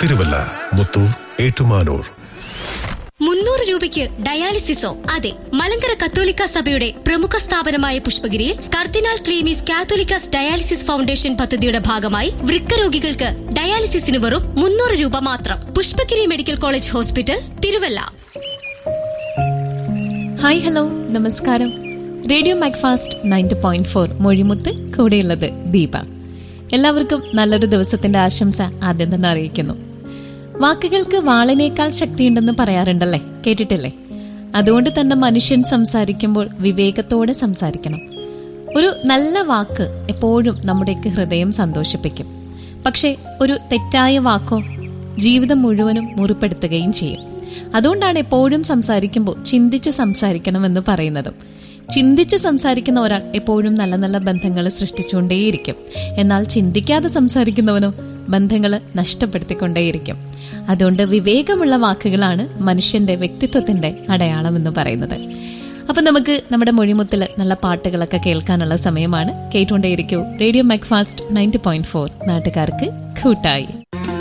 തിരുവല്ല മുത്തൂർ ഏറ്റുമാനൂർ മുന്നൂറ് രൂപയ്ക്ക് ഡയാലിസിസോ അതെ മലങ്കര കത്തോലിക്ക സഭയുടെ പ്രമുഖ സ്ഥാപനമായ പുഷ്പഗിരിയിൽ കർദിനാൾ ക്ലീമീസ് കാത്തോലിക്കാസ് ഡയാലിസിസ് ഫൗണ്ടേഷൻ പദ്ധതിയുടെ ഭാഗമായി വൃക്ക രോഗികൾക്ക് ഡയാലിസിസിന് വെറും മുന്നൂറ് രൂപ മാത്രം Pushpagiri medical college hospital Thiruvalla hi hello നമസ്കാരം radio Macfast ninety point four മൊഴിമുത്ത് കൂടെയുള്ളത് ദീപ എല്ലാവർക്കും നല്ലൊരു ദിവസത്തിന്റെ ആശംസ ആദ്യം തന്നെ അറിയിക്കുന്നു വാക്കുകൾക്ക് വാളിനേക്കാൾ ശക്തിയുണ്ടെന്ന് പറയാറുണ്ടല്ലേ കേട്ടിട്ടില്ലേ അതുകൊണ്ട് തന്നെ മനുഷ്യൻ സംസാരിക്കുമ്പോൾ വിവേകത്തോടെ സംസാരിക്കണം ഒരു നല്ല വാക്ക് എപ്പോഴും നമ്മുടെയൊക്കെ ഹൃദയം സന്തോഷിപ്പിക്കും പക്ഷേ ഒരു തെറ്റായ വാക്കോ ജീവിതം മുഴുവനും മുറിപ്പെടുത്തുകയും ചെയ്യും അതുകൊണ്ടാണ് എപ്പോഴും സംസാരിക്കുമ്പോൾ ചിന്തിച്ച് സംസാരിക്കണമെന്ന് പറയുന്നതും ചിന്തിച്ച് സംസാരിക്കുന്ന ഒരാൾ എപ്പോഴും നല്ല നല്ല ബന്ധങ്ങൾ സൃഷ്ടിച്ചുകൊണ്ടേയിരിക്കും എന്നാൽ ചിന്തിക്കാതെ സംസാരിക്കുന്നവനോ ബന്ധങ്ങൾ നഷ്ടപ്പെടുത്തിക്കൊണ്ടേയിരിക്കും അതുകൊണ്ട് വിവേകമുള്ള വാക്കുകളാണ് മനുഷ്യന്റെ വ്യക്തിത്വത്തിന്റെ അടയാളം എന്ന് പറയുന്നത് അപ്പൊ നമുക്ക് നമ്മുടെ മൊഴിമുത്തിൽ നല്ല പാട്ടുകളൊക്കെ കേൾക്കാനുള്ള സമയമാണ് കേട്ടുകൊണ്ടേയിരിക്കൂ radio Macfast ninety point four നാട്ടുകാർക്ക് കൂട്ടായി